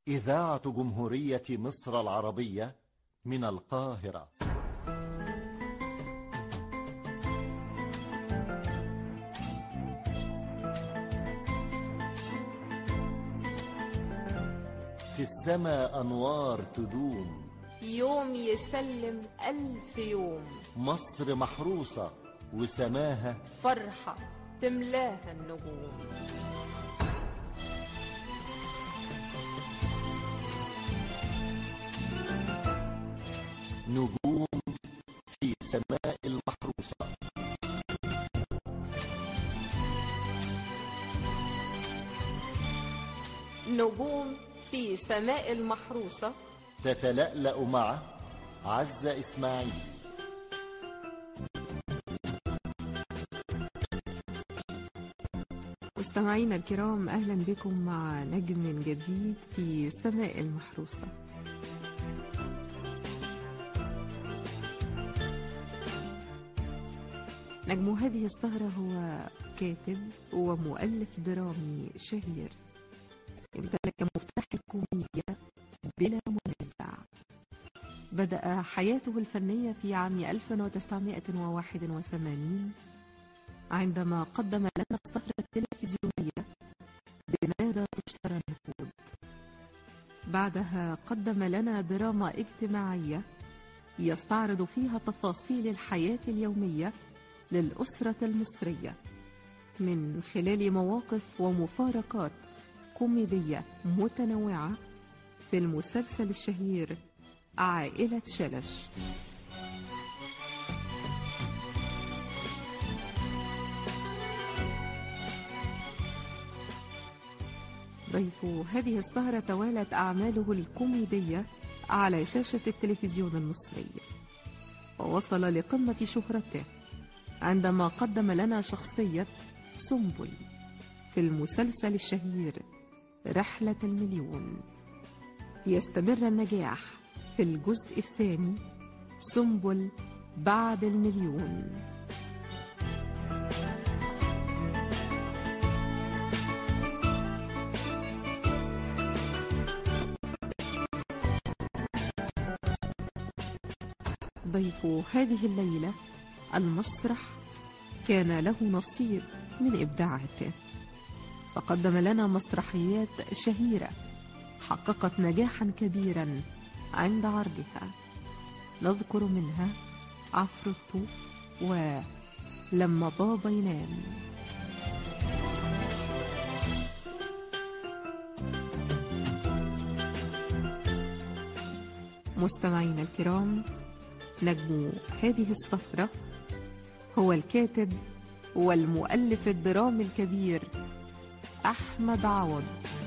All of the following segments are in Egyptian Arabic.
إذاعة جمهورية مصر العربية من القاهرة في السماء أنوار تدوم يوم يسلم ألف يوم مصر محروسة وسماها فرحة تملاها النجوم نجوم في سماء المحروسة نجوم في سماء المحروسة تتلألأ مع عزة إسماعيل مستمعينا الكرام أهلا بكم مع نجم جديد في سماء المحروسة نجم هذه السهرة هو كاتب ومؤلف درامي شهير امتلك مفتاح الكوميديا بلا منازع بدأ حياته الفنية في عام 1981 عندما قدم لنا السهرة التلفزيونية بماذا تشترى النقود بعدها قدم لنا دراما اجتماعية يستعرض فيها تفاصيل الحياة اليومية للأسرة المصرية من خلال مواقف ومفارقات كوميدية متنوعة في المسلسل الشهير عائلة شلش ضيف هذه السهرة توالت أعماله الكوميدية على شاشة التلفزيون المصري ووصل لقمة شهرته عندما قدم لنا شخصية سنبل في المسلسل الشهير رحلة المليون يستمر النجاح في الجزء الثاني سنبل بعد المليون ضيف هذه الليلة المسرح كان له نصيب من إبداعاته فقدم لنا مسرحيات شهيرة حققت نجاحا كبيرا عند عرضها نذكر منها عفرتو ولما بابا ينام مستمعينا الكرام نجم هذه السفرة هو الكاتب والمؤلف الدرامي الكبير أحمد عوض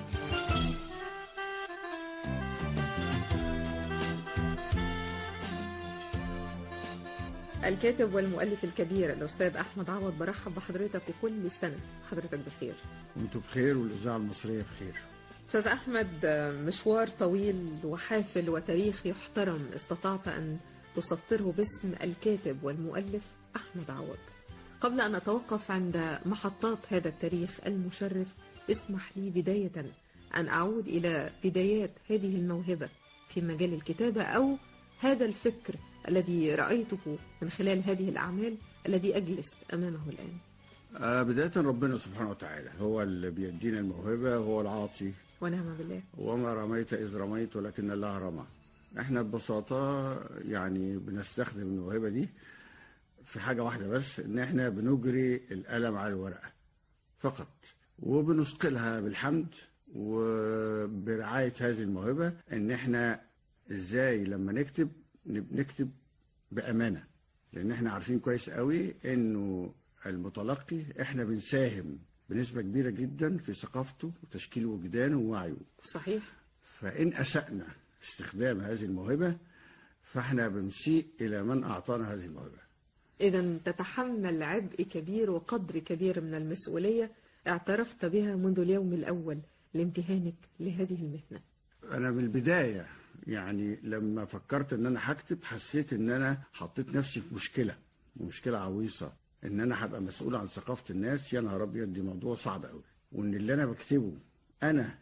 الكاتب والمؤلف الكبير الأستاذ أحمد عوض برحب بحضرتك وكل سنة حضرتك بخير وانتم بخير والإذاعة المصرية بخير أستاذ أحمد مشوار طويل وحافل وتاريخ يحترم استطعت أن تسطره باسم الكاتب والمؤلف أحمد عوض قبل أن أتوقف عند محطات هذا التاريخ المشرف اسمح لي بداية أن أعود إلى بدايات هذه الموهبة في مجال الكتابة أو هذا الفكر الذي رأيته من خلال هذه الأعمال الذي أجلس أمامه الآن آه بداية ربنا سبحانه وتعالى هو اللي بيدينا الموهبة هو العاطي ونعم بالله وما رميت إذ رميت ولكن الله رمى احنا ببساطة يعني بنستخدم الموهبة دي في حاجة واحدة بس ان احنا بنجري القلم على الورقة فقط وبنثقلها بالحمد وبرعاية هذه الموهبة ان احنا ازاي لما نكتب نكتب بأمانة لان احنا عارفين كويس قوي انه المتلقي احنا بنساهم بنسبة كبيرة جدا في ثقافته وتشكيل وجدانه ووعيه صحيح فإن أسأنا استخدام هذه الموهبة فاحنا بنسيء إلى من أعطانا هذه الموهبة إذا تتحمل عبء كبير وقدر كبير من المسؤولية اعترفت بها منذ اليوم الأول لامتهانك لهذه المهنة أنا من البداية يعني لما فكرت إن أنا هكتب حسيت إن أنا حطيت نفسي في مشكلة مشكلة عويصة إن أنا هبقى مسؤول عن ثقافة الناس يا نهار أبيض دي موضوع صعب قوي وإن اللي أنا بكتبه أنا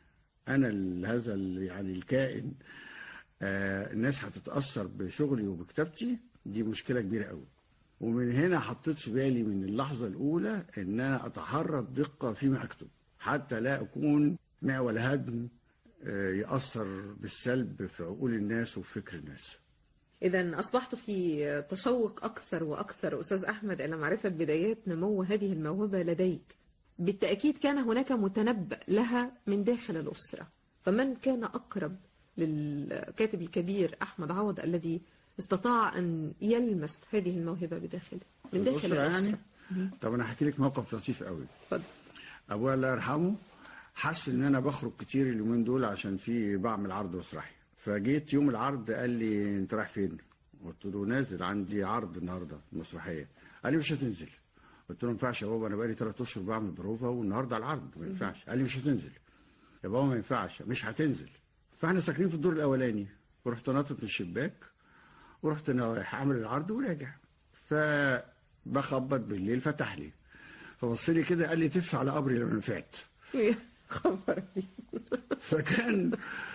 انا ال- هذا ال- يعني الكائن آه الناس هتتاثر بشغلي وبكتابتي دي مشكله كبيره قوي ومن هنا حطيت في بالي من اللحظه الاولى ان انا اتحرى الدقه فيما اكتب حتى لا اكون معول هدم آه، ياثر بالسلب في عقول الناس وفي فكر الناس إذا أصبحت في تشوق أكثر وأكثر أستاذ أحمد إلى معرفة بدايات نمو هذه الموهبة لديك بالتأكيد كان هناك متنبأ لها من داخل الأسرة فمن كان أقرب للكاتب الكبير أحمد عوض الذي استطاع أن يلمس هذه الموهبة بداخله من داخل الأسرة الأسرة يعني طب انا هحكي لك موقف لطيف قوي اتفضل ابويا الله يرحمه حس ان انا بخرج كتير اليومين دول عشان في بعمل عرض مسرحي فجيت يوم العرض قال لي انت رايح فين قلت له نازل عندي عرض النهارده مسرحيه قال لي مش هتنزل قلت له ما ينفعش يا بابا انا بقالي ثلاث اشهر بعمل بروفا والنهارده على العرض ما ينفعش قال لي مش هتنزل يا بابا ما ينفعش مش هتنزل فاحنا ساكنين في الدور الاولاني ورحت ناطط من الشباك ورحت انا رايح اعمل العرض وراجع فبخبط بالليل فتح لي فبص لي كده قال لي تف على قبري لو نفعت خبر بي. فكان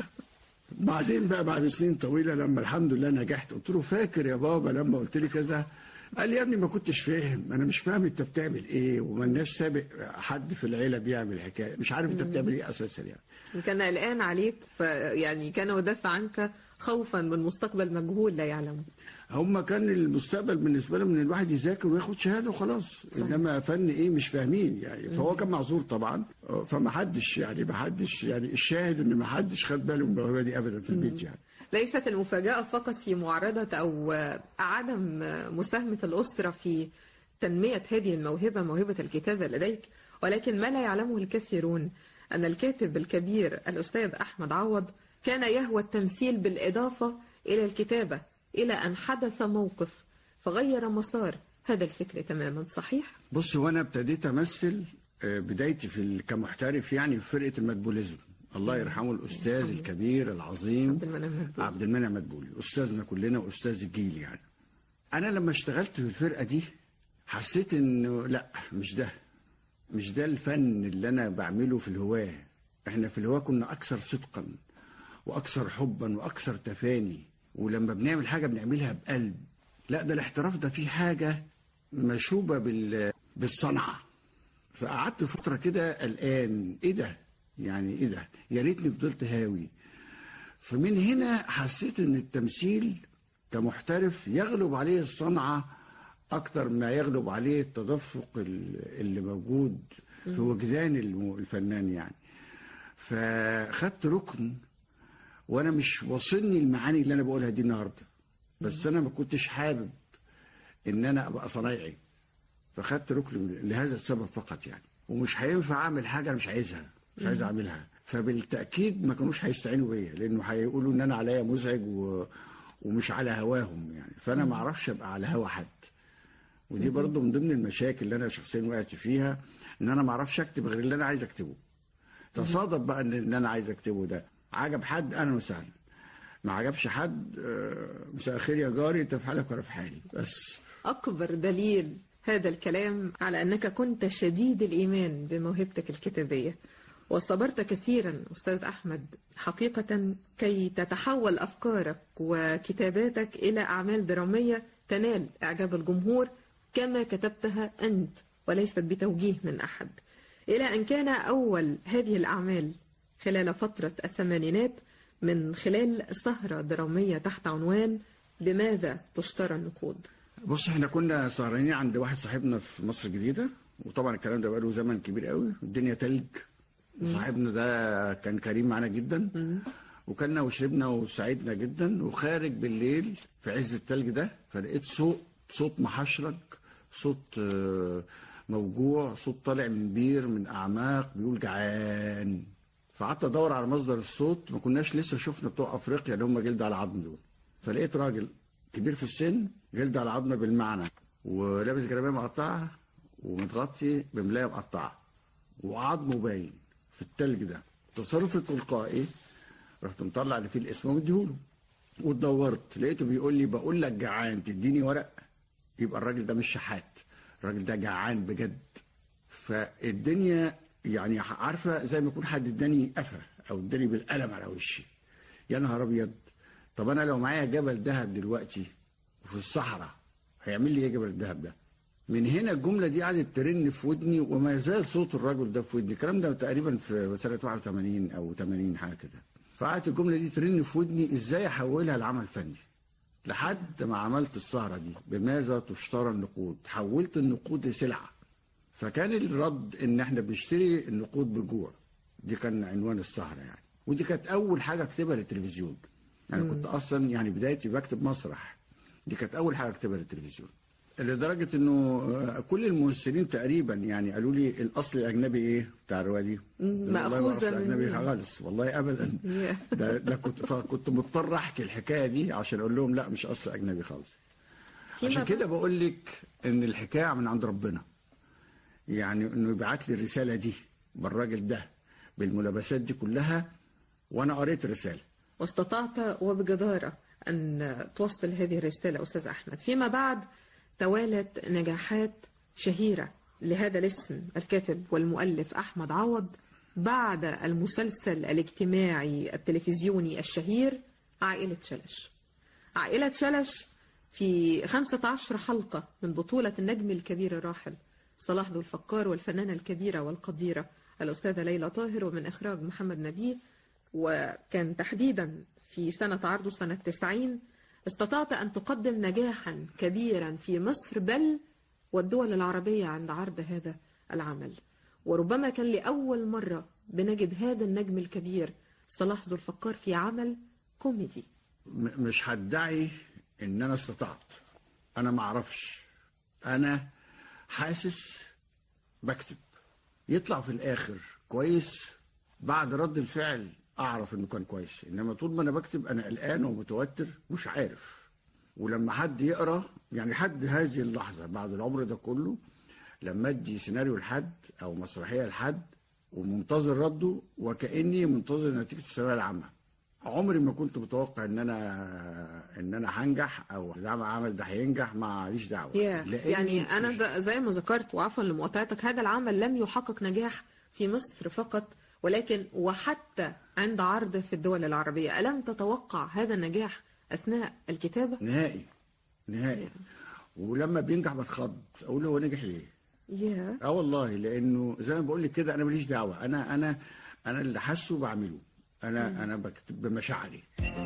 بعدين بقى بعد سنين طويله لما الحمد لله نجحت قلت له فاكر يا بابا لما قلت لي كذا قال لي يا ابني ما كنتش فاهم انا مش فاهم انت بتعمل ايه ومالناش سابق حد في العيله بيعمل حكايه مش عارف انت بتعمل ايه اساسا يعني كان قلقان عليك فيعني كان يدافع عنك خوفا من مستقبل مجهول لا يعلمه هم كان المستقبل بالنسبه لهم ان الواحد يذاكر وياخد شهاده وخلاص انما فن ايه مش فاهمين يعني فهو كان معذور طبعا فما حدش يعني ما حدش يعني الشاهد ان ما حدش خد باله من الموهبه دي ابدا في البيت يعني ليست المفاجأة فقط في معارضة أو عدم مساهمة الأسرة في تنمية هذه الموهبة موهبة الكتابة لديك ولكن ما لا يعلمه الكثيرون أن الكاتب الكبير الأستاذ أحمد عوض كان يهوى التمثيل بالإضافة إلى الكتابة إلى أن حدث موقف فغير مسار هذا الفكر تماما صحيح؟ بص وانا ابتديت امثل آه، بدايتي في ال- كمحترف يعني في فرقه المدبوليزم الله يرحمه الاستاذ الكبير العظيم عبد المنعم مدبولي. عبد المنعم مدبولي استاذنا كلنا واستاذ الجيل يعني انا لما اشتغلت في الفرقه دي حسيت انه لا مش ده مش ده الفن اللي انا بعمله في الهواه احنا في الهواه كنا اكثر صدقا واكثر حبا واكثر تفاني ولما بنعمل حاجه بنعملها بقلب لا ده الاحتراف ده فيه حاجه مشوبه بال بالصنعه فقعدت فتره كده قلقان ايه ده يعني ايه ده يا ريتني فضلت هاوي فمن هنا حسيت ان التمثيل كمحترف يغلب عليه الصنعه اكتر ما يغلب عليه التدفق ال- اللي موجود في وجدان الم- الفنان يعني فخدت ركن وانا مش واصلني المعاني اللي انا بقولها دي النهارده بس انا ما كنتش حابب ان انا ابقى صنايعي فخدت ركن لهذا السبب فقط يعني ومش هينفع اعمل حاجه انا مش عايزها مش عايز اعملها فبالتاكيد ما كانوش هيستعينوا بيا لانه هيقولوا ان انا عليا مزعج و... ومش على هواهم يعني فانا ما اعرفش ابقى على هوا حد ودي برضه من ضمن المشاكل اللي انا شخصيا وقعت فيها ان انا ما اعرفش اكتب غير اللي انا عايز اكتبه تصادف بقى ان اللي انا عايز اكتبه ده عجب حد انا وسهلا ما عجبش حد آه، مساء الخير يا جاري انت في حالك وانا في حالي بس أكبر دليل هذا الكلام على أنك كنت شديد الإيمان بموهبتك الكتابية واصطبرت كثيرا أستاذ أحمد حقيقة كي تتحول أفكارك وكتاباتك إلى أعمال درامية تنال إعجاب الجمهور كما كتبتها أنت وليست بتوجيه من أحد إلى أن كان أول هذه الأعمال خلال فترة الثمانينات من خلال سهرة درامية تحت عنوان بماذا تشترى النقود بص احنا كنا سهرانين عند واحد صاحبنا في مصر الجديدة وطبعا الكلام ده بقاله زمن كبير قوي الدنيا تلج وصاحبنا ده كان كريم معانا جدا وكلنا وشربنا وسعدنا جدا وخارج بالليل في عز التلج ده فلقيت صوت صوت محشرج صوت آه، موجوع صوت طالع من بير من اعماق بيقول جعان فقعدت ادور على مصدر الصوت ما كناش لسه شفنا بتوع افريقيا اللي هم جلد على عظم دول فلقيت راجل كبير في السن جلد على عظمه بالمعنى ولابس جلابيه مقطعه ومتغطي بملايه مقطعه وعظمه باين في التلج ده تصرفي تلقائي رحت مطلع اللي فيه الاسم ومديهوله واتدورت لقيته بيقول لي بقول لك جعان تديني ورق يبقى الراجل ده مش شحات الراجل ده جعان بجد فالدنيا يعني عارفه زي ما يكون حد اداني قفا او اداني بالقلم على وشي يا نهار ابيض طب انا لو معايا جبل ذهب دلوقتي وفي الصحراء هيعمل لي ايه جبل الذهب ده من هنا الجمله دي قعدت ترن في ودني وما زال صوت الرجل ده في ودني الكلام ده تقريبا في سنه 81 او 80 حاجه كده فقعدت الجمله دي ترن في ودني ازاي احولها لعمل فني لحد ما عملت السهره دي بماذا تشترى النقود حولت النقود لسلعه فكان الرد ان احنا بنشتري النقود بجوع دي كان عنوان السهره يعني ودي كانت اول حاجه اكتبها للتلفزيون انا كنت اصلا يعني بدايتي بكتب مسرح دي كانت اول حاجه اكتبها للتلفزيون لدرجه انه آه، كل الممثلين تقريبا يعني قالوا لي الاصل الاجنبي ايه بتاع الروايه دي والله ما مأخوذة أصل من- اجنبي خالص والله ابدا Yeah. ده, ده كنت فكنت مضطر احكي الحكايه دي عشان اقول لهم لا مش اصل اجنبي خالص فيما عشان بعد- كده بقول لك ان الحكايه من عند ربنا يعني انه يبعت لي الرساله دي بالراجل ده بالملابسات دي كلها وانا قريت الرساله واستطعت وبجدارة أن توصل هذه الرسالة أستاذ أحمد فيما بعد توالت نجاحات شهيرة لهذا الاسم الكاتب والمؤلف أحمد عوض بعد المسلسل الاجتماعي التلفزيوني الشهير عائلة شلش عائلة شلش في 15 حلقة من بطولة النجم الكبير الراحل صلاح ذو الفقار والفنانة الكبيرة والقديرة الأستاذة ليلى طاهر ومن إخراج محمد نبيه وكان تحديدا في سنة عرضه سنة 90 استطعت أن تقدم نجاحا كبيرا في مصر بل والدول العربية عند عرض هذا العمل وربما كان لأول مرة بنجد هذا النجم الكبير صلاح ذو الفقار في عمل كوميدي م- مش هدعي ان انا استطعت انا ما اعرفش انا حاسس بكتب يطلع في الاخر كويس بعد رد الفعل اعرف انه كان كويس انما طول ما انا بكتب انا قلقان ومتوتر مش عارف ولما حد يقرا يعني حد هذه اللحظه بعد العمر ده كله لما ادي سيناريو لحد او مسرحيه لحد ومنتظر رده وكاني منتظر نتيجه الثانويه العامه عمري ما كنت متوقع ان انا ان انا هنجح او ده عمل ده هينجح معليش دعوه يا لأني يعني انا مش- ب- زي ما ذكرت وعفوا لمقاطعتك هذا العمل لم يحقق نجاح في مصر فقط ولكن وحتى عند عرضه في الدول العربية ألم تتوقع هذا النجاح أثناء الكتابة؟ نهائي نهائي ولما بينجح بتخض اقول هو نجح ليه؟ يا اه والله لانه زي ما بقول لك كده انا ماليش دعوه انا انا انا اللي حاسه بعمله انا انا بكتب بمشاعري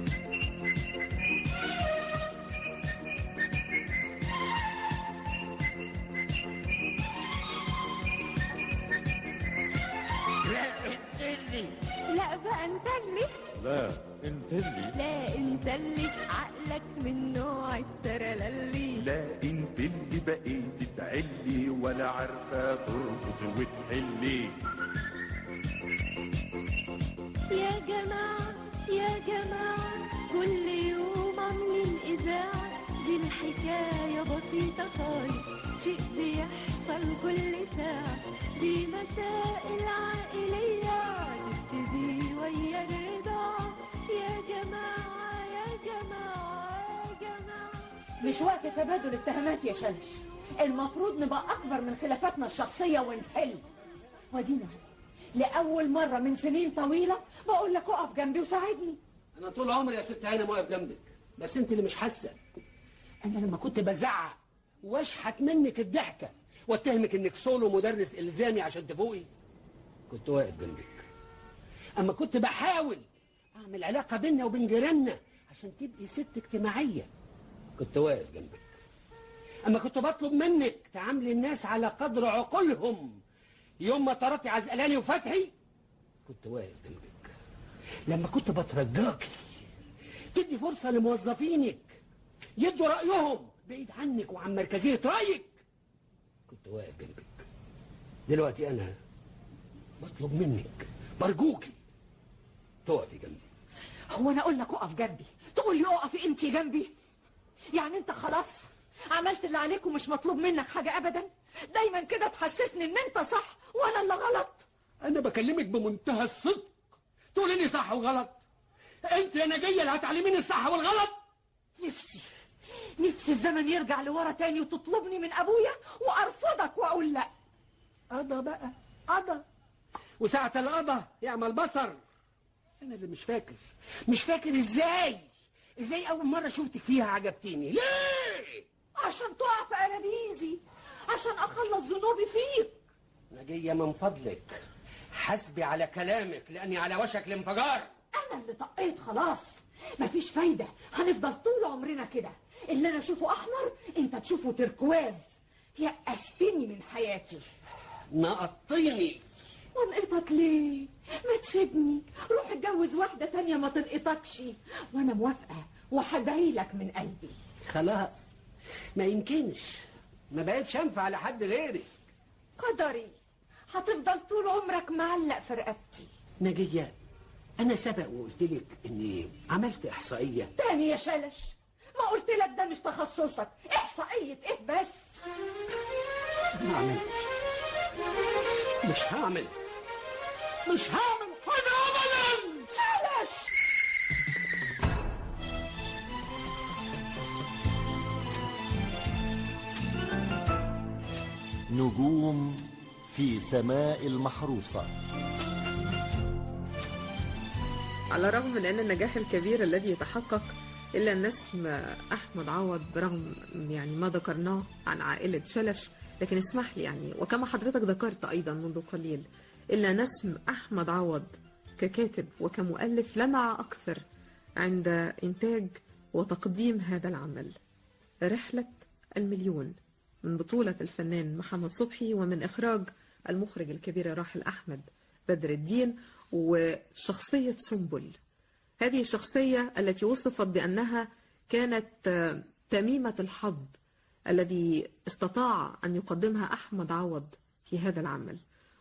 لا بقى انت اللي لا انت اللي لا انت اللي عقلك من نوع الترللي لا انت اللي بقيت تعلي ولا عارفه تربط وتحلي يا جماعة يا جماعة كل يوم عاملين إذاعة دي الحكاية بسيطة خالص شيء بيحصل كل ساعة دي مسائل عائلية تبتدي ويا الرضاعة يا جماعة يا جماعة يا جماعة مش وقت تبادل اتهامات يا شلش المفروض نبقى أكبر من خلافاتنا الشخصية ونحل ودينا لأول مرة من سنين طويلة بقول لك اقف جنبي وساعدني انا طول عمري يا ست هانم واقف جنبك بس انت اللي مش حاسه انا لما كنت بزعق واشحت منك الضحكه واتهمك انك سولو مدرس الزامي عشان تفوقي كنت واقف جنبك اما كنت بحاول اعمل علاقه بيننا وبين جيراننا عشان تبقي ست اجتماعيه كنت واقف جنبك اما كنت بطلب منك تعاملي الناس على قدر عقولهم يوم ما طردتي عزقلاني وفتحي كنت واقف جنبك لما كنت بترجاكي تدي فرصة لموظفينك يدوا رأيهم بعيد عنك وعن مركزية رأيك كنت واقف جنبك دلوقتي أنا بطلب منك برجوكي تقفي جنبي هو أنا أقول لك اقف جنبي تقول لي اقفي أنت جنبي يعني أنت خلاص عملت اللي عليك ومش مطلوب منك حاجة أبدا دايما كده تحسسني إن أنت صح وأنا اللي غلط أنا بكلمك بمنتهى الصدق تقول إني صح وغلط أنت يا نجية اللي هتعلميني الصح والغلط نفسي نفسي الزمن يرجع لورا تاني وتطلبني من أبويا وأرفضك وأقول لأ قضى بقى قضى وساعة القضاء يعمل بصر انا اللي مش فاكر مش فاكر ازاي ازاي اول مرة شفتك فيها عجبتيني ليه عشان تقع في قرابيزي عشان اخلص ذنوبي فيك نجية من فضلك حسبي على كلامك لاني على وشك الانفجار انا اللي طقيت خلاص مفيش فايدة هنفضل طول عمرنا كده اللي انا اشوفه احمر انت تشوفه تركواز يأستني من حياتي نقطيني وانقطك ليه ما تسيبني روح اتجوز واحدة تانية ما تنقطكش وانا موافقة وهدعي لك من قلبي خلاص ما يمكنش ما بقتش انفع لحد غيري قدري هتفضل طول عمرك معلق في رقبتي نجية انا سبق وقلت لك اني عملت احصائية تاني يا شلش ما قلت لك ده مش تخصصك احصائية ايه بس ما عملتش مش هعمل مش هعمل حاجة ابدا شلش نجوم في سماء المحروسة على الرغم من أن النجاح الكبير الذي يتحقق إلا أن اسم أحمد عوض برغم يعني ما ذكرناه عن عائلة شلش لكن اسمح لي يعني وكما حضرتك ذكرت أيضا منذ قليل إلا أن اسم أحمد عوض ككاتب وكمؤلف لمع أكثر عند إنتاج وتقديم هذا العمل رحلة المليون من بطولة الفنان محمد صبحي ومن إخراج المخرج الكبير الراحل أحمد بدر الدين وشخصية سنبل هذه الشخصية التي وصفت بأنها كانت آه، تميمة الحظ الذي استطاع أن يقدمها أحمد عوض في هذا العمل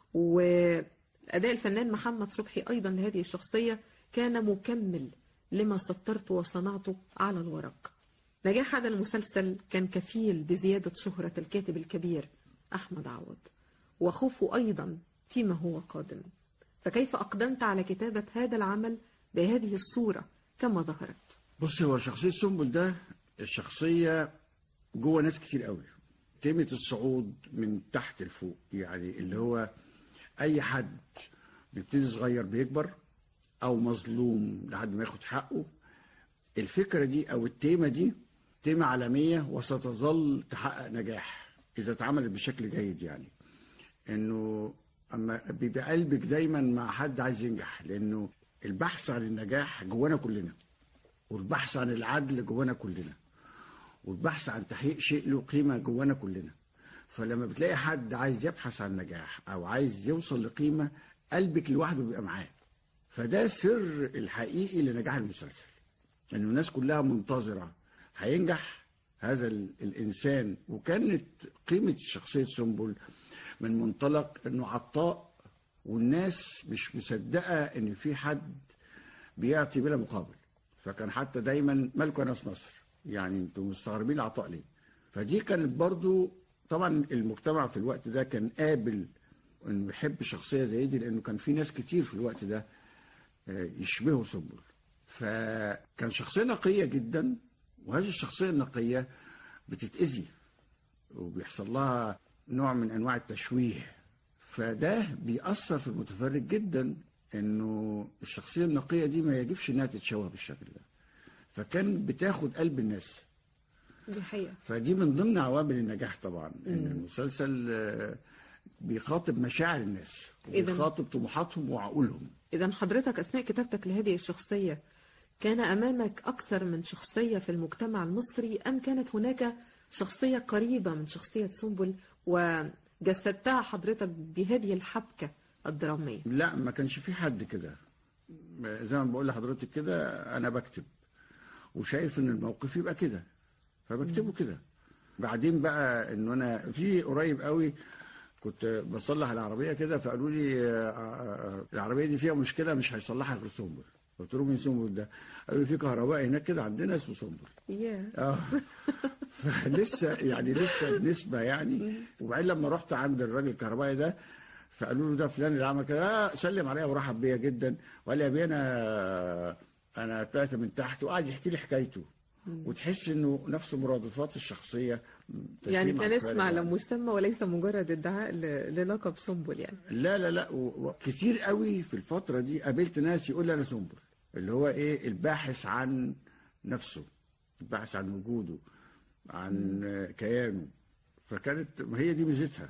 وأداء الفنان محمد صبحي أيضا لهذه الشخصية كان مكمل لما سطرت وصنعته على الورق نجاح هذا المسلسل كان كفيل بزيادة شهرة الكاتب الكبير أحمد عوض وخوفه أيضا فيما هو قادم فكيف أقدمت على كتابة هذا العمل بهذه الصورة كما ظهرت بص هو شخصية سنبل ده الشخصية جوه ناس كتير قوي تيمة الصعود من تحت لفوق يعني اللي هو أي حد بيبتدي صغير بيكبر أو مظلوم لحد ما ياخد حقه الفكرة دي أو التيمة دي تيمة عالمية وستظل تحقق نجاح إذا اتعملت بشكل جيد يعني إنه أما بيبقى قلبك دايما مع حد عايز ينجح لأنه البحث عن النجاح جوانا كلنا والبحث عن العدل جوانا كلنا والبحث عن تحقيق شيء له قيمة جوانا كلنا فلما بتلاقي حد عايز يبحث عن نجاح أو عايز يوصل لقيمة قلبك لوحده بيبقى معاه فده سر الحقيقي لنجاح المسلسل انه يعني الناس كلها منتظره هينجح هذا ال- الانسان وكانت قيمه شخصيه سنبل من منطلق انه عطاء والناس مش مصدقه ان في حد بيعطي بلا مقابل فكان حتى دايما مالكوا ناس مصر يعني انتوا مستغربين العطاء ليه فدي كانت برضو طبعا المجتمع في الوقت ده كان قابل انه يحب شخصيه زي دي لانه كان في ناس كتير في الوقت ده آه، يشبهوا سنبل فكان شخصيه نقيه جدا وهذه الشخصيه النقيه بتتاذي وبيحصل لها نوع من انواع التشويه فده بيأثر في المتفرج جدا انه الشخصيه النقيه دي ما يجبش انها تتشوه بالشكل ده فكان بتاخد قلب الناس دي حقيقة فدي من ضمن عوامل النجاح طبعا ان المسلسل آه، بيخاطب مشاعر الناس إذن- وبيخاطب طموحاتهم وعقولهم إذا حضرتك أثناء كتابتك لهذه الشخصية كان أمامك أكثر من شخصية في المجتمع المصري أم كانت هناك شخصية قريبة من شخصية سنبل وجسدتها حضرتك بهذه الحبكة الدرامية لا ما كانش في حد كده زي ما بقول لحضرتك كده انا بكتب وشايف ان الموقف يبقى كده فبكتبه كده بعدين بقى انه انا في قريب قوي كنت بصلح العربيه كده فقالوا لي آه، آه، العربيه دي فيها مشكله مش هيصلحها غير سنبل قلت لهم مين سنبل ده؟ قالوا لي في كهربائي هناك كده عندنا اسمه سنبل ياه اه فلسه يعني لسه بنسبه يعني وبعدين لما رحت عند الراجل الكهربائي ده فقالوا له ده فلان اللي عمل كده آه سلم عليا ورحب بيا جدا وقال لي يا بيه انا انا طلعت من تحت وقعد يحكي لي حكايته وتحس انه نفس مرادفات الشخصيه يعني تسليم كان عبد اسم الخالق على يعني. مسمى وليس مجرد ادعاء ل- للقب سنبل يعني لا لا لا و- و- كتير قوي في الفتره دي قابلت ناس يقول لي انا سنبل اللي هو ايه الباحث عن نفسه الباحث عن وجوده عن آه، كيانه فكانت هي دي ميزتها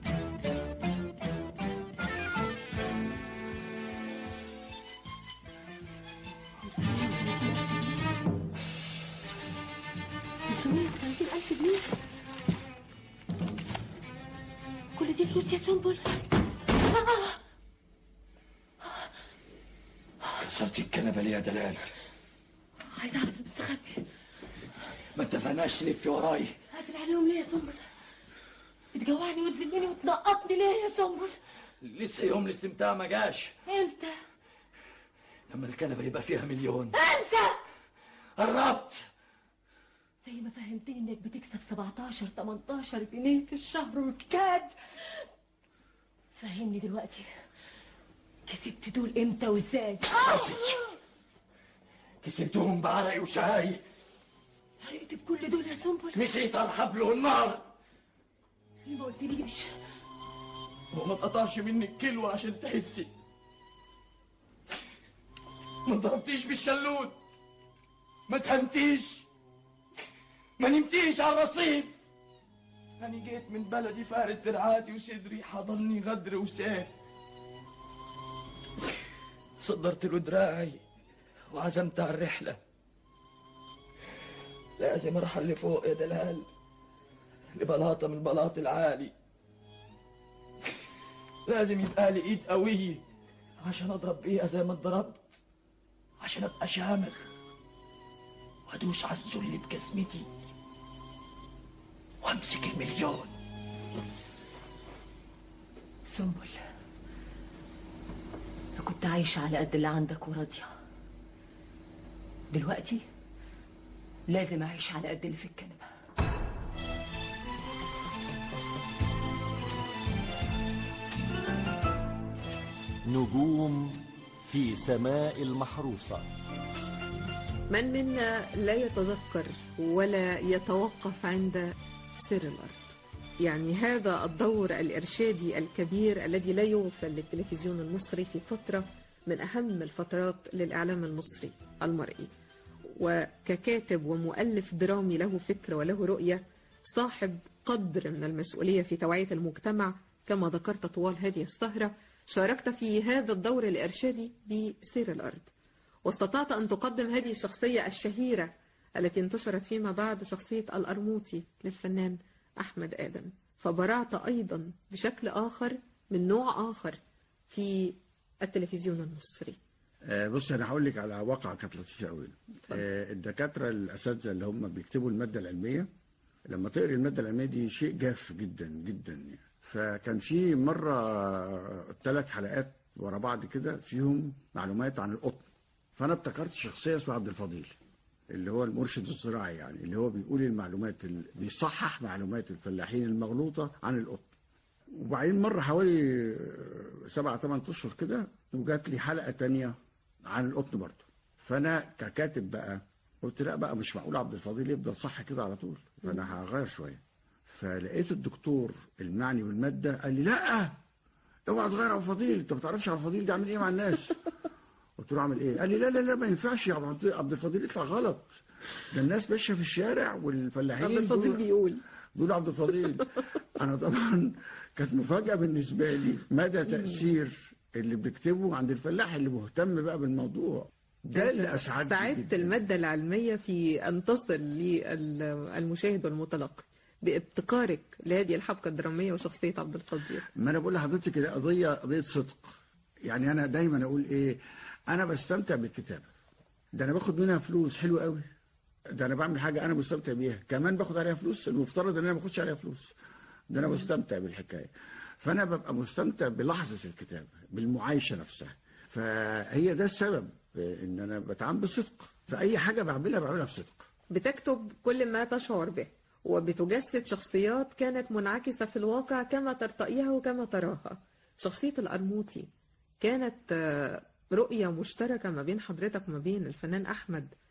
خمسمية وثلاثين ألف جنيه كل دي فلوس يا سنبل كسرتي الكنبه ليه يا دلال عايز أعرف المستخبي ما اتفقناش تلفي وراي قافل عليهم ليه يا سنبل بتجوعني وتذلني وتنقطني ليه يا سنبل لسه يوم الاستمتاع ما جاش امتى لما الكنبه يبقى فيها مليون امتى قربت زي ما فهمتني انك بتكسب 17 18 جنيه في الشهر وكاد فهمني دلوقتي كسبت دول امتى وازاي كسبتهم بعرقي وشهاي حرقت بكل دول يا سنبل مشيت على الحبل والنار ليه ما قلتليش وما اتقطعش منك كيلو عشان تحسي ما ضربتيش بالشلوت ما تهنتيش ما نمتيش على الرصيف أنا جيت من بلدي فارد دراعاتي وصدري حضني غدر وسيف صدرت له دراعي وعزمت على الرحلة لازم أروح اللي فوق يا دلال لبلاطة من البلاط العالي لازم يبقى لي ايد قوية عشان اضرب بيها زي ما اتضربت عشان ابقى شامخ وادوس على الذل بجسمتي وامسك المليون سنبل أنا كنت عايشة على قد اللي عندك وراضية دلوقتي لازم أعيش على قد اللي في الكنبة نجوم في سماء المحروسة من منا لا يتذكر ولا يتوقف عند سر الأرض يعني هذا الدور الإرشادي الكبير الذي لا يغفل للتلفزيون المصري في فترة من أهم الفترات للإعلام المصري المرئي وككاتب ومؤلف درامي له فكر وله رؤية صاحب قدر من المسؤولية في توعية المجتمع كما ذكرت طوال هذه السهرة شاركت في هذا الدور الإرشادي بسير الأرض واستطعت أن تقدم هذه الشخصية الشهيرة التي انتشرت فيما بعد شخصية الأرموطي للفنان أحمد آدم فبرعت أيضا بشكل آخر من نوع آخر في التلفزيون المصري آه، بص انا هقول لك على واقعه كانت لطيفه قوي آه، الدكاتره الاساتذه اللي هم بيكتبوا الماده العلميه لما تقري الماده العلميه دي شيء جاف جدا جدا يعني فكان في مره ثلاث حلقات ورا بعض كده فيهم معلومات عن القطن فانا ابتكرت شخصيه اسمها عبد الفضيل اللي هو المرشد الزراعي يعني اللي هو بيقول المعلومات اللي بيصحح معلومات الفلاحين المغلوطه عن القطن وبعدين مره حوالي سبعة ثمان اشهر كده وجات لي حلقه تانية عن القطن برضه فانا ككاتب بقى قلت لا بقى مش معقول عبد الفضيل يفضل صح كده على طول فانا هغير شويه فلقيت الدكتور المعني بالماده قال لي لا اوعى تغير عبد الفضيل انت ما تعرفش عبد الفضيل ده عامل ايه مع الناس قلت له اعمل ايه قال لي لا لا لا ما ينفعش يا عبد الفضيل- عبد الفضيل يطلع غلط ده الناس ماشيه في الشارع والفلاحين عبد الفضيل بيقولوا- بيقول بيقول عبد الفضيل انا طبعا كانت مفاجاه بالنسبه لي مدى تاثير اللي بيكتبه عند الفلاح اللي مهتم بقى بالموضوع ده اللي اسعدني ساعدت جداً. المادة العلمية في أن تصل للمشاهد والمتلقي بابتكارك لهذه الحبكة الدرامية وشخصية عبد الفضيل ما انا بقول لحضرتك كده قضيه قضيه صدق يعني انا دايما اقول ايه انا بستمتع بالكتابه ده انا باخد منها فلوس حلو قوي ده انا بعمل حاجه انا مستمتع بيها كمان باخد عليها فلوس المفترض ان انا ما باخدش عليها فلوس ده انا بستمتع بالحكايه فانا ببقى مستمتع بلحظه الكتابه بالمعايشه نفسها فهي ده السبب ان انا بتعامل بصدق فاي حاجه بعملها بعملها بصدق بتكتب كل ما تشعر به وبتجسد شخصيات كانت منعكسة في الواقع كما ترتقيها وكما تراها شخصية الأرموطي كانت آه، رؤية مشتركة ما بين حضرتك وما بين الفنان أحمد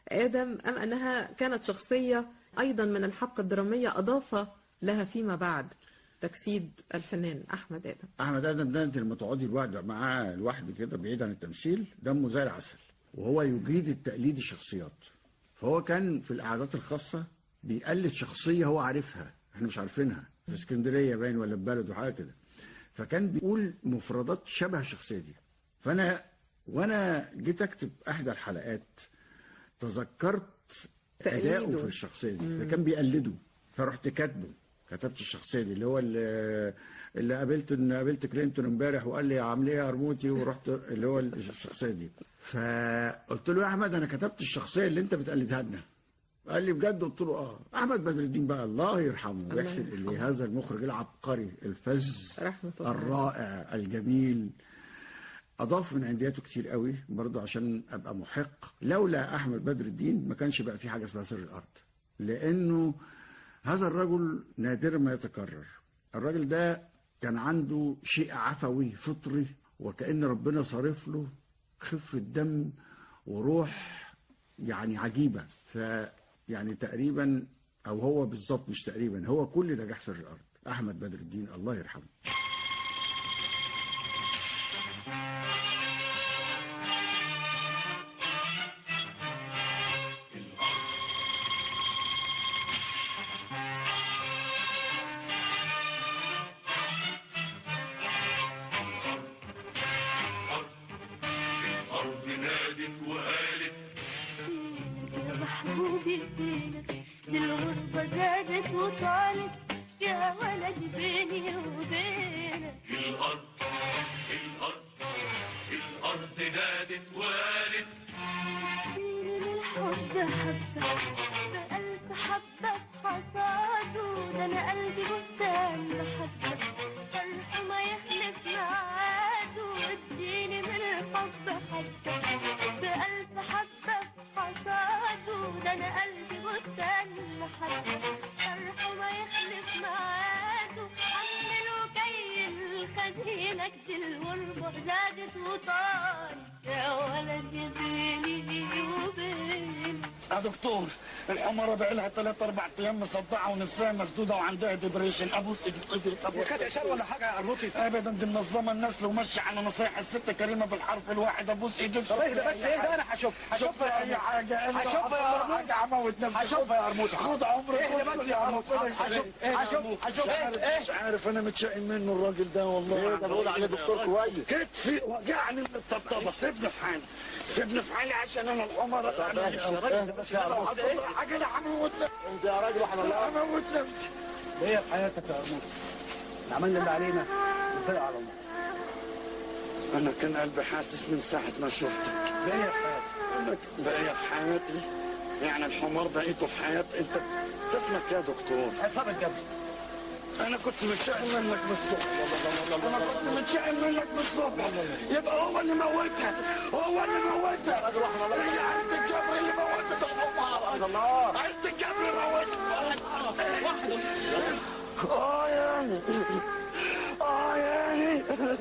آدم أم أنها كانت شخصية أيضا من الحبكة الدرامية أضاف لها فيما بعد تجسيد الفنان أحمد آدم احمد ادم ده انت لما تقعدي لوحده معاه لوحده كده بعيد عن التمثيل دمه زي العسل وهو يجيد التقليد الشخصيات فهو كان في القعدات الخاصه بيقلد شخصيه هو عارفها احنا مش عارفينها في اسكندريه باين ولا في بلد وحاجه كده فكان بيقول مفردات شبه الشخصيه دي فانا وانا جيت اكتب احدى الحلقات تذكرت اداؤه تقليده. في الشخصيه دي فكان بيقلده فرحت كاتبه كتبت الشخصيه دي اللي هو اللي, اللي قابلت ان قابلت كلينتون امبارح وقال لي عامل ايه يا ارموتي ورحت اللي هو الشخصيه دي فقلت له يا احمد انا كتبت الشخصيه اللي انت بتقلدها لنا قال لي بجد قلت له اه احمد بدر الدين بقى الله يرحمه ويحسن اليه هذا المخرج العبقري الفذ رحمة الله عليه. الرائع الجميل اضاف من عندياته كتير قوي برضه عشان ابقى محق لولا احمد بدر الدين ما كانش بقى في حاجه اسمها سر الارض لانه هذا الرجل نادرا ما يتكرر الراجل ده كان عنده شيء عفوي فطري وكأن ربنا صارف له خفة دم وروح يعني عجيبة ف يعني تقريبا او هو بالظبط مش تقريبا هو كل نجاح سر الارض احمد بدر الدين الله يرحمه الأرض نادت وقالت يا محبوبي فينك دي الغربة زادت وطالت يا ولد بيني وبينك الأرض الأرض الأرض نادت وقالت اديني الحب حبة بألف حبة حصاده ده أنا قلبي بستان محبة فرحه ما يخلف ميعاده اديني من الحب حبة بألف حبة حصاده ده أنا قلبي بستان محبة فرحه ما يخلف ميعاده حمله كي الخزينة دي الغربة زادت وطال يا ولد يا بيني وبينك يا دكتور الحمارة بقى لها ثلاث اربع ايام مصدعه ونفسها مسدوده وعندها ديبريشن ابوس ايدك ايدك ابوس يا كده ولا حاجه يا ارموتي ابدا دي منظمه الناس لو ماشيه على نصايح الست كريمه بالحرف الواحد ابوس ايدك طب اهدى بس اهدى انا هشوف هشوف شوف اي حاجه هشوف يا ارموتي حاجه هموت نفسي هشوف يا ارموتي خد عمرك اهدى بس يا ارموتي هشوف هشوف هشوف ايه مش عارف انا متشائم منه الراجل ده والله ايه ده بقول عليه دكتور كويس كتفي وجعني من الطبطبه سيبني في حالي سيبني في حالي عشان انا الحمارة تعمل حاجه لا هموت نفسي انت يا راجل احنا لا هموت نفسي ايه في حياتك يا ارموتي عملنا اللي علينا وفي على الله انا كان قلبي حاسس من ساعه ما شفتك ايه في حياتك أنا بقية في حياتي يعني الحمار بقيته في حياتي انت انت اسمك يا دكتور حساب الجبل انا كنت متشائم منك من الصبح انا كنت متشائم منك من الصبح يبقى هو اللي موتها هو اللي موتها هي عايز الجبر اللي موتت الحمار عايز الجبر موتت اه يعني اه يعني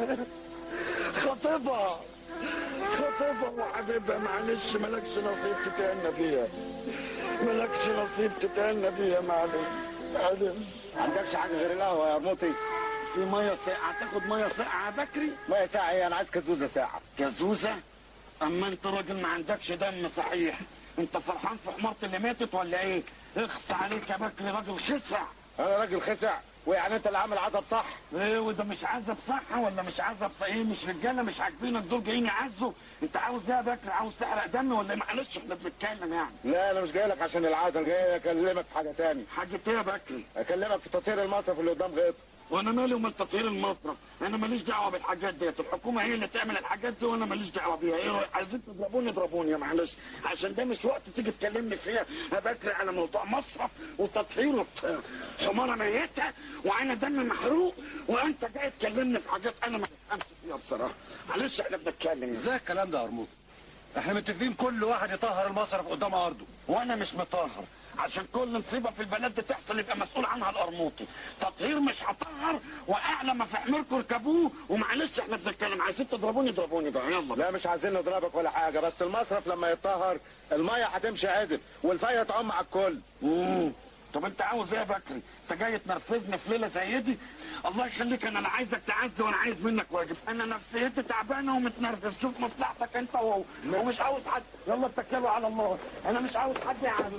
خطيبها خطيبها وحبيبها معلش مالكش نصيب تتهنى فيها مالكش نصيب تتهنى فيها معلش معلش ما عندكش حاجه غير القهوه يا موطي في ميه ساقعه تاخد ميه ساقعه بكري ما ساعه ايه انا عايز كزوزه ساعه كزوزه اما انت راجل ما عندكش دم صحيح انت فرحان في حمارة اللي ماتت ولا ايه اخص عليك يا بكري راجل خسع انا راجل خسع ويعني انت اللي عامل عزب صح ايه وده مش عزب صح ولا مش عزب صح ايه مش رجاله مش عاجبينك دول جايين يعزوا انت عاوز ايه يا بكري عاوز تحرق دم ولا إيه؟ معلش احنا بنتكلم يعني لا انا مش جاي لك عشان العزل جاي اكلمك في حاجه تاني حاجه ايه يا بكري اكلمك في تطهير المصرف اللي قدام غيط وانا مالي ومال تطهير المصرف انا ماليش دعوه بالحاجات ديت الحكومه هي اللي تعمل الحاجات دي وانا ماليش دعوه بيها ايه عايزين تضربوني اضربوني يا معلش عشان ده مش وقت تيجي تكلمني فيها يا بكري على موضوع مصرف وتطهير وبتاع. حماره ميته وعينها دم محروق وانت جاي تكلمني في حاجات انا ما بفهمش فيها بصراحه معلش احنا بنتكلم ازاي الكلام ده يا ارموتي احنا متفقين كل واحد يطهر المصرف قدام ارضه وانا مش مطهر عشان كل مصيبه في البلد دي تحصل يبقى مسؤول عنها القرموطي تطهير مش هطهر واعلى ما في حميركم اركبوه ومعلش احنا بنتكلم عايزين تضربوني اضربوني بقى يلا لا مش عايزين نضربك ولا حاجه بس المصرف لما يتطهر الميه هتمشي عدل والفايه تعم على الكل مم. طب انت عاوز ايه يا بكري؟ انت جاي تنرفزني في ليله زي دي؟ الله يخليك انا لا عايزك تعز وانا عايز منك واجب، انا نفسيتي تعبانه ومتنرفز، شوف مصلحتك انت وهو، ومش عاوز حد، يلا اتكلوا على الله، انا مش عاوز حد يعمل.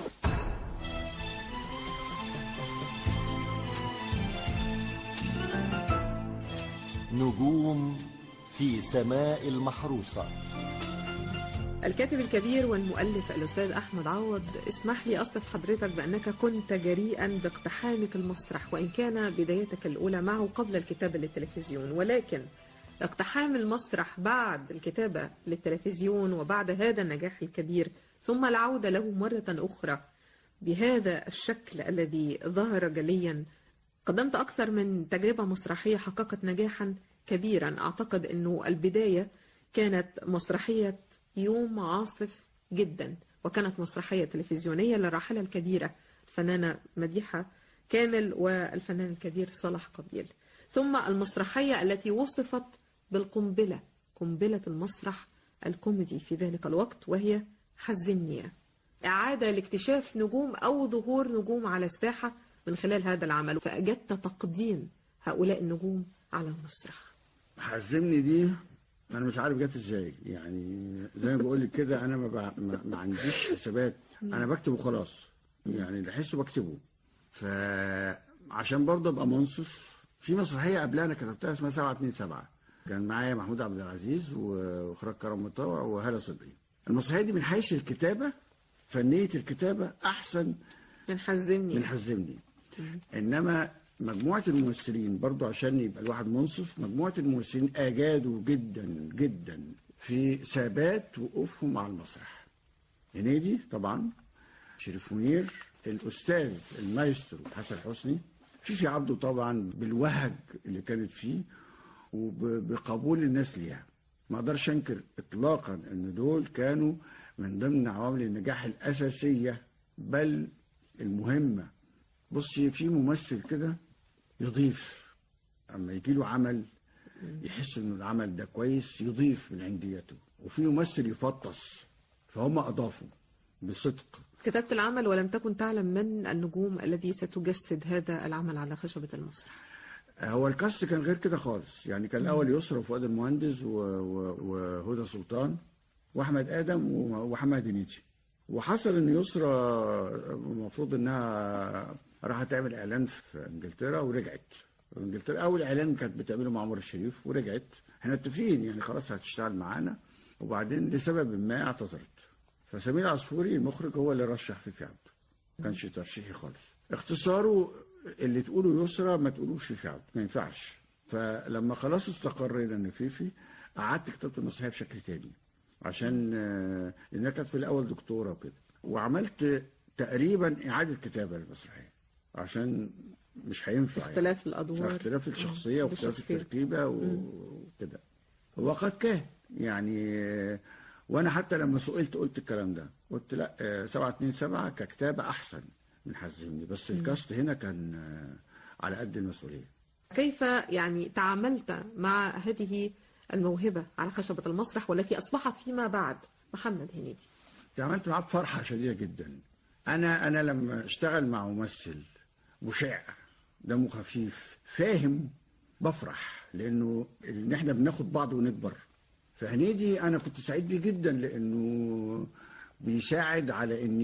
نجوم في سماء المحروسة الكاتب الكبير والمؤلف الأستاذ أحمد عوض اسمح لي أصف حضرتك بأنك كنت جريئا باقتحامك المسرح وإن كان بدايتك الأولى معه قبل الكتابة للتلفزيون ولكن اقتحام المسرح بعد الكتابة للتلفزيون وبعد هذا النجاح الكبير ثم العودة له مرة أخرى بهذا الشكل الذي ظهر جليا قدمت أكثر من تجربة مسرحية حققت نجاحا كبيرا أعتقد أنه البداية كانت مسرحية يوم عاصف جدا وكانت مسرحية تلفزيونية للراحلة الكبيرة الفنانة مديحة كامل والفنان الكبير صلاح قبيل ثم المسرحية التي وصفت بالقنبلة قنبلة المسرح الكوميدي في ذلك الوقت وهي حزنية إعادة لاكتشاف نجوم أو ظهور نجوم على الساحة من خلال هذا العمل فأجدت تقديم هؤلاء النجوم على المسرح حزمني دي انا مش عارف جت ازاي يعني زي ما بقول لك كده انا ما, بع... ما, ما عنديش حسابات انا بكتب وخلاص يعني اللي احسه بكتبه فعشان برضه ابقى منصف في مسرحيه قبلها انا كتبتها اسمها 727 كان معايا محمود عبد العزيز واخراج كرم مطوع وهلا صدقي المسرحيه دي من حيث الكتابه فنيه الكتابه احسن من حزمني من حزمني انما مجموعه الممثلين برضو عشان يبقى الواحد منصف مجموعه الممثلين اجادوا جدا جدا في ثبات وقوفهم على المسرح هنيدي طبعا شريف منير الاستاذ المايسترو حسن حسني فيفي عبده طبعا بالوهج اللي كانت فيه وبقبول الناس ليها ما اقدرش انكر اطلاقا ان دول كانوا من ضمن عوامل النجاح الاساسيه بل المهمه بصي في ممثل كده يضيف اما يجي له عمل يحس انه العمل ده كويس يضيف من عنديته وفي ممثل يفطس فهم اضافوا بصدق كتبت العمل ولم تكن تعلم من النجوم الذي ستجسد هذا العمل على خشبة المسرح هو الكاست كان غير كده خالص يعني كان الاول يسرى وفؤاد المهندس و- و- وهدى سلطان واحمد ادم ومحمد هنيدي وحصل ان يسرى المفروض انها راحت تعمل اعلان في انجلترا ورجعت انجلترا اول اعلان كانت بتعمله مع عمر الشريف ورجعت احنا متفقين يعني خلاص هتشتغل معانا وبعدين لسبب ما اعتذرت فسمير عصفوري المخرج هو اللي رشح فيفي عبده ما كانش ترشيحي خالص اختصاره اللي تقوله يسرى ما تقولوش فيفي عبده ما ينفعش فلما خلاص استقرينا ان فيفي قعدت كتبت المسرحيه بشكل تاني عشان آه، لانها كانت في الاول دكتوره وكده وعملت تقريبا اعاده كتابه للمسرحيه عشان مش هينفع يعني. اختلاف الأدوار اختلاف الشخصيه آه، واختلاف بالشخصية. التركيبه وكده وقد كان يعني آه، وانا حتى لما سئلت قلت الكلام ده قلت لا آه، 727 ككتابه احسن من حزمني بس الكاست هنا كان آه، على قد المسؤوليه كيف يعني تعاملت مع هذه الموهبة على خشبة المسرح والتي أصبحت فيما بعد محمد هنيدي تعاملت معاه بفرحه شديده جدا انا انا لما اشتغل مع ممثل مشع دمه خفيف فاهم بفرح لانه ان احنا بناخد بعض ونكبر فهنيدي انا كنت سعيد بيه جدا لانه بيساعد على ان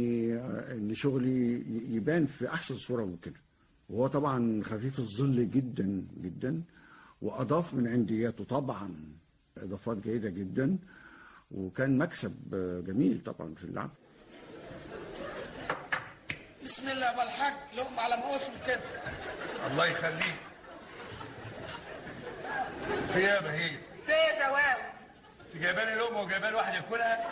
ان شغلي يبان في احسن صوره ممكنه وهو طبعا خفيف الظل جدا جدا واضاف من عندياته طبعا اضافات جيده جدا وكان مكسب جميل طبعا في اللعب بسم الله يا أبو الحاج لقمة على مواسم كده الله يخليك في ايه يا بهير؟ في يا زواوي انت جايبه لي لقمه وجايبه لي واحد ياكلها؟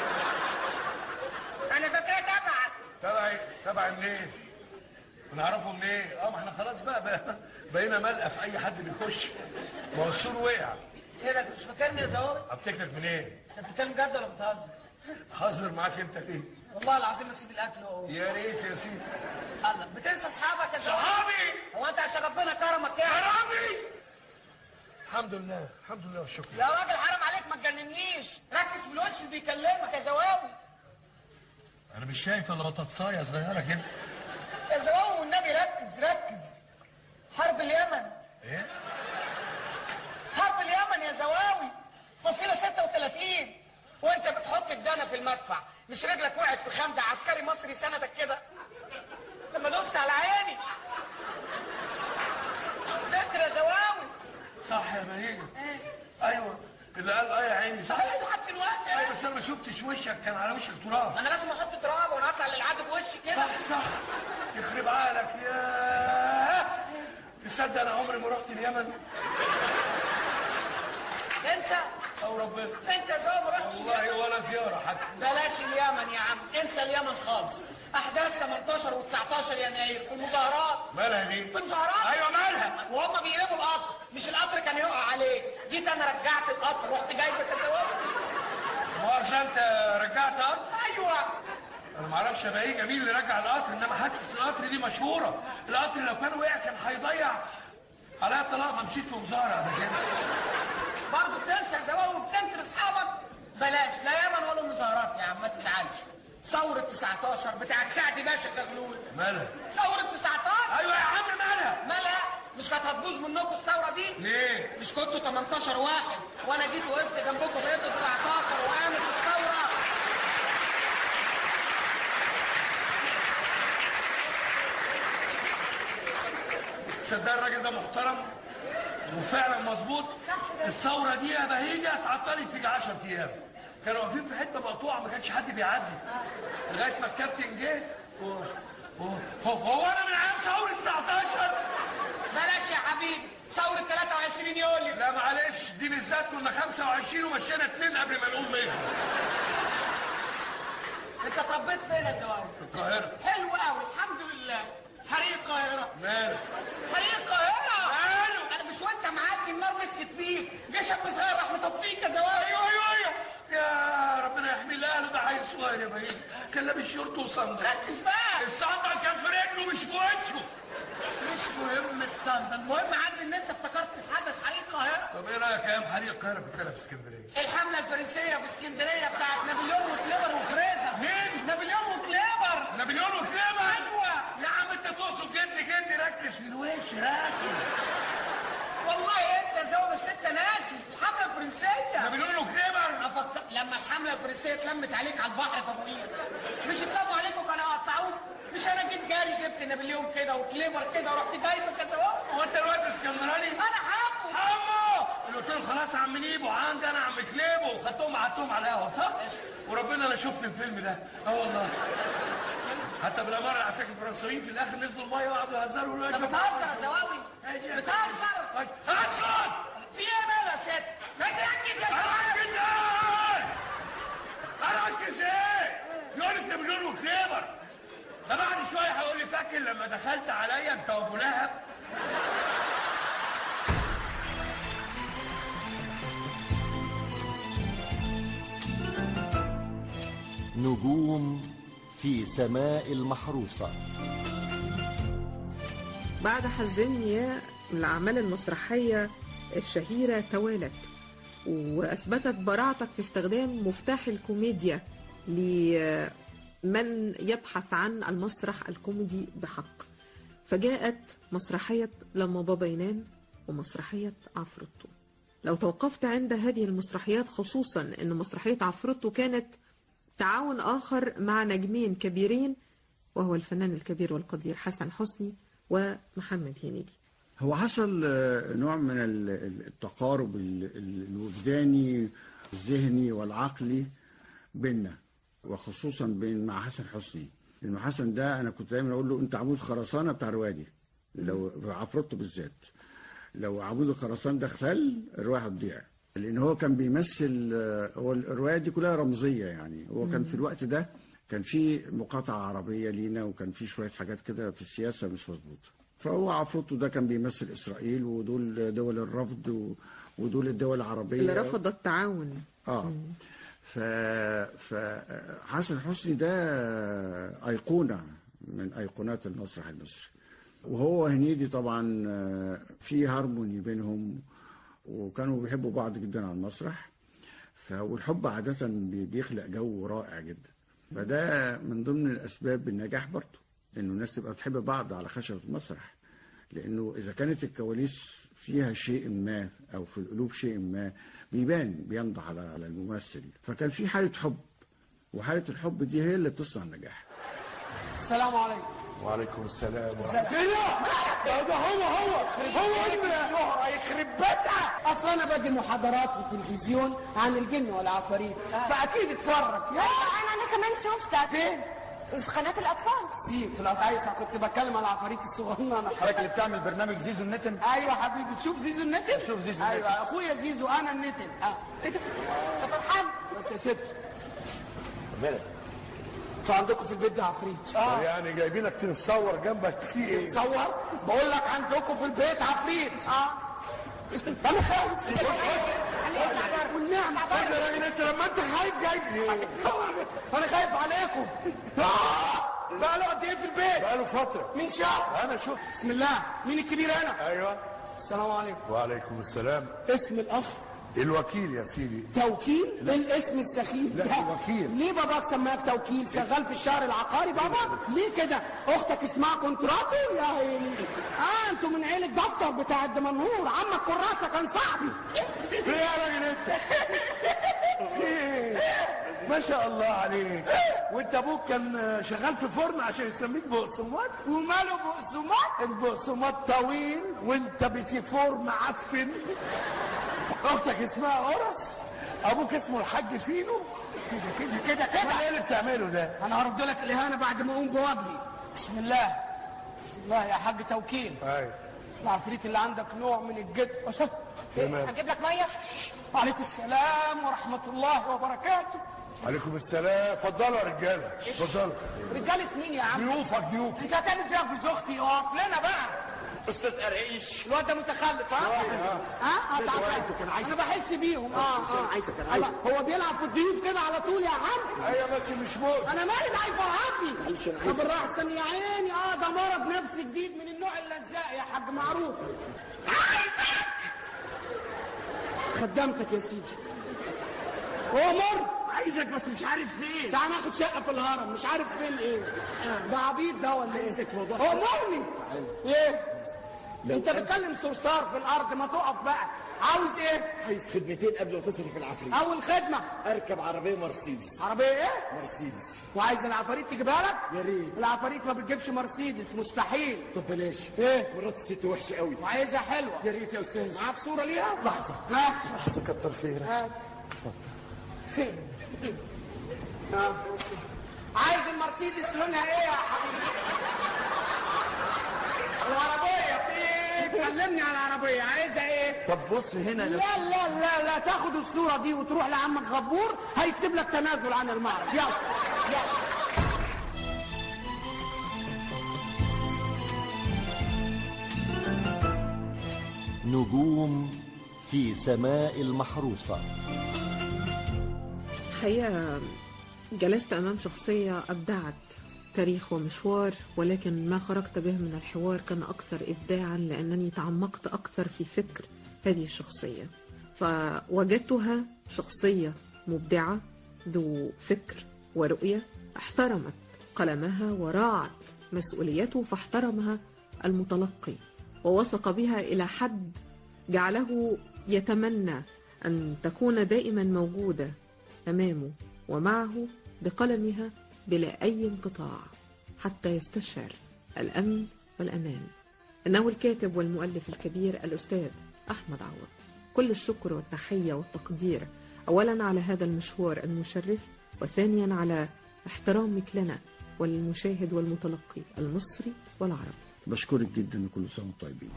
انا فاكره تبعك تبعي تبعي منين؟ نعرفه منين؟ اه ما احنا خلاص بقى, بقى بقينا ملقى في اي حد بيخش ما هو السور وقع ايه ده أنت مش فاكرني يا زواوي افتكرك منين؟ انت بتتكلم جد ولا بتهزر حاضر معاك انت ليه؟ والله العظيم اسيب الاكل اهو يا ريت يا سيدي الله بتنسى اصحابك يا زواوي صحابي هو انت عشان ربنا كرمك يعني كرمي الحمد لله الحمد لله والشكر يا راجل حرام عليك ما تجننيش ركز في الوش اللي بيكلمك يا زواوي انا مش شايف الا بطاطسايه صغيره كده يا زواوي والنبي ركز ركز حرب اليمن ايه؟ حرب اليمن يا زواوي فصيلة 36 وانت بتحط الدنا في المدفع مش رجلك وقعت في خندق عسكري مصري سندك كده لما دوست على عيني فاكر يا زواوي صح يا بهيجة ايوه اللي قال اه يا عيني صح صحيح لحد دلوقتي ايوه بس انا ما شفتش وشك كان على وشك تراب انا لازم احط تراب وانا هطلع للعدو بوشي كده صح صح يخرب عقلك يا تصدق انا عمري ما رحت اليمن انت او ربنا انت يا زواوي ما رحتش والله اليمن ولا زياره حتى بلاش اليمن يا عم انسى اليمن خالص احداث 18 و19 يناير في المظاهرات مالها دي؟ في المظاهرات ايوه مالها وهم بيقلبوا القطر مش القطر كان يقع عليك جيت انا رجعت القطر رحت جايبك يا زواوي مؤاخذة انت رجعت قطر ايوه انا ما اعرفش بقى ايه جميل اللي رجع القطر انما حادثه القطر دي مشهوره القطر لو كان وقع كان هيضيع عليا الطلاق ما مشيت في مظاهره قبل كده برضه بتنسى يا زواوي وبتنكر اصحابك بلاش لا يمن ولا مظاهرات يا عم ما تزعلش ثورة 19 بتاعت سعد باشا زغلول مالها ثورة 19 ايوه يا عم مالها مالها مش كانت هتبوظ منكم الثورة دي ليه؟ مش كنتوا 18 واحد وانا جيت وقفت جنبكم بقيتوا 19 وقامت الثورة صدق الراجل ده محترم وفعلا مظبوط الثوره دي يا بهيجه اتعطلت تيجي 10 ايام كانوا واقفين في حته مقطوعه ما كانش حد بيعدي لغايه ما الكابتن جه و... و... هو, هو انا من عام ثوره 19 بلاش يا حبيبي ثورة 23 يوليو لا معلش دي بالذات كنا 25 ومشينا اتنين قبل ما نقوم منها انت اتربيت فين يا زواوي؟ في القاهره حلو قوي الحمد لله حريق القاهرة ماله حريق القاهرة ماله انا مش وانت معدي النار مسكت فيك جيش ابو صغير راح مطفيك يا زواوي ايوه ايوه ايوه يا ربنا يحمي اهله ده عيل صغير يا بهيج كان لابس شورت وصندل ركز بقى الصندل كان في رجله مش في وشه مش مهم الصندل المهم عندي ان انت افتكرت الحدث حريق القاهرة طب ايه رايك ايام حريق القاهره كنت انا في اسكندريه الحملة الفرنسية في اسكندرية بتاعت نابليون وكليبر وفريزر مين؟ نابليون وكليبر نابليون وكليبر ايوه يا عم انت تقصد جدي جدي ركز في الوش ركز والله انت زوج الست ناسي الحملة الفرنسية نابليون وكليبر أفكر لما الحملة الفرنسية اتلمت عليك على البحر في ابو قير مش اتلموا عليك وكانوا قطعوك مش انا جيت جاري جبت نابليون كده وكليبر كده ورحت جايبك يا زواج هو انت الواد اسكندراني؟ انا حمو حمو اللي قلت له خلاص يا عم نيبو عندي انا عم كليبو وخدتهم قعدتهم على القهوه صح؟ وربنا انا شفت الفيلم ده اه والله حتى بالاماره العساكر الفرنسيين في الاخر نزلوا الميه وقعدوا يهزروا انت بتهزر يا زواوي بتهزر اسكت في ايه مال يا ست ما تركز يا اركز ايه؟ اركز ايه؟ يقول لك نابليون وكليبر ده بعد شويه هيقول لي فاكر لما دخلت عليا انت وابو لهب نجوم في سماء المحروسة بعد حزمني الأعمال المسرحية الشهيرة توالت وأثبتت براعتك في استخدام مفتاح الكوميديا لمن يبحث عن المسرح الكوميدي بحق فجاءت مسرحية لما بابا ينام ومسرحية عفروتو لو توقفت عند هذه المسرحيات خصوصا أن مسرحية عفروتو كانت تعاون آخر مع نجمين كبيرين وهو الفنان الكبير والقدير حسن حسني ومحمد هنيدي هو حصل آه، نوع من ال- ال- التقارب ال- ال- الوجداني الذهني والعقلي بيننا وخصوصا بين مع حسن حسني لانه حسن ده انا كنت دايما اقول له انت عمود خرسانه بتاع الوادي لو في عفروتو بالذات لو عمود الخرسان ده اختل الروايه هتضيع لان هو كان بيمثل آه، هو الروايه دي كلها رمزيه يعني هو كان مم. في الوقت ده كان في مقاطعه عربيه لينا وكان في شويه حاجات كده في السياسه مش مظبوطه فهو عفروتو ده كان بيمثل اسرائيل ودول دول الرفض و- ودول الدول العربيه اللي رفض التعاون اه ف فحسن حسني ده أيقونة من أيقونات المسرح المصري وهو هنيدي طبعا في هارموني بينهم وكانوا بيحبوا بعض جدا على المسرح ف- والحب عادة بي- بيخلق جو رائع جدا فده من ضمن الأسباب النجاح برضه إنه الناس تبقى بتحب بعض على خشبة المسرح لأنه إذا كانت الكواليس فيها شيء ما أو في القلوب شيء ما بيبان بينضح على على الممثل فكان في حالة حب وحالة الحب دي هي اللي بتصنع النجاح السلام عليكم وعليكم السلام كده ده ده هو هو هو ابن الشهرة يخرب بيتها اصل انا بدي محاضرات في التلفزيون عن الجن والعفاريت فاكيد اتفرج يا انا انا كمان شفتك فين؟ في قناة الأطفال سي في القطايسة كنت بتكلم عن العفاريت الصغننة حضرتك اللي بتعمل برنامج زيزو النتن ايوه حبيبي تشوف زيزو النتن شوف زيزو ايوه النتن. اخويا زيزو انا النتن اه ايه ده انت فرحان بس يا ست مالك انتوا عندكم في البيت ده عفريت يعني جايبينك تتصور جنبك في ايه تصور بقول لك عندكم في البيت عفريت اه انا خايف والنعم انت يا راجل انت لما انت خايف جايب ليه؟ انا خايف عليكم آه! بقى له قد ايه في البيت بقاله فترة مين شاف انا شفت بسم الله مين الكبير هنا ايوه السلام عليكم وعليكم السلام اسم الاخ الوكيل يا سيدي توكيل ايه الاسم السخيف لا، ده وكيل. ليه باباك سماك توكيل شغال في الشهر العقاري بابا ليه كده اختك اسمها كونتراتو يا عيني اه انتوا من عيله دفتر بتاع الدمنهور عمك كراسه كان صاحبي في ايه يا راجل انت؟ في ايه؟ ما شاء الله عليك وانت ابوك كان شغال في فرن عشان يسميك بقسماط وماله بقسماط البقسماط طويل وانت بتيفور معفن اختك اسمها قرص ابوك اسمه الحاج فينو كده كده كده كده ايه اللي بتعمله ده؟ انا هرد لك الاهانه بعد ما اقوم بواجبي بسم الله بسم الله يا حاج توكيل ايوه العفريت اللي عندك نوع من الجد أشهد. تمام. هجيب لك ميه وعليكم السلام ورحمه الله وبركاته عليكم السلام اتفضلوا يا رجاله اتفضلوا رجاله مين يا عم ضيوفك ضيوفك انت هتعمل فيها جوز اختي اقف لنا بقى استاذ قرقيش الواد ده متخلف ها؟ ها؟ بس هو عايزك، انا عايزك. انا بحس بيهم اه بس أنا اه عايزك، أنا عايزك. هو بيلعب في الضيوف كده على طول يا حاج ايوه بس مش موز انا مالي ده هيفرهدني معلش، أنا طب عايزك. بالراحه استني يا عيني اه ده مرض نفسي جديد من النوع اللزاق يا حاج معروف عايزك خدمتك يا سيدي هو مر عايزك بس مش عارف فين تعال ناخد شقه في الهرم مش عارف فين ايه ده عبيط ده ولا ايه عايزك في موضوع هو مرني ايه انت بتكلم صرصار في الارض ما تقف بقى عاوز ايه عايز خدمتين قبل ما تصرف العفريت اول خدمه اركب عربيه مرسيدس عربيه ايه مرسيدس وعايز العفاريت تجيبها لك يا ريت العفاريت ما بتجيبش مرسيدس مستحيل طب بلاش ايه مرات الست وحشه قوي وعايزها حلوه يا ريت يا استاذ معاك صوره ليها لحظه هات لحظه كتر خيرك هات آه. عايز المرسيدس لونها ايه يا حبيبي العربيه في كلمني على العربيه عايزها ايه طب بص هنا لا لا لا لا تاخد الصوره دي وتروح لعمك غبور هيكتب لك تنازل عن المعرض يلا يلا نجوم في سماء المحروسة حقيقة جلست أمام شخصية أبدعت تاريخ ومشوار ولكن ما خرجت به من الحوار كان أكثر إبداعا لأنني تعمقت أكثر في فكر هذه الشخصية فوجدتها شخصية مبدعة ذو فكر ورؤية احترمت قلمها وراعت مسؤوليته فاحترمها المتلقي ووثق بها إلى حد جعله يتمنى أن تكون دائما موجودة أمامه ومعه بقلمها بلا أي انقطاع حتى يستشعر الأمن والأمان إنه الكاتب والمؤلف الكبير الأستاذ أحمد عوض كل الشكر والتحية والتقدير أولا على هذا المشوار المشرف وثانيا على احترامك لنا وللمشاهد والمتلقي المصري والعربي بشكرك جدا وكل سنه وانتم طيبين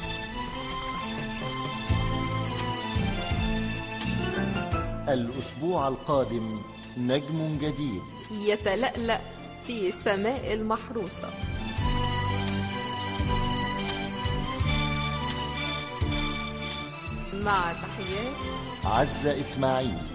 الأسبوع القادم نجم جديد يتلألأ في سماء المحروسة مع تحيات عزة إسماعيل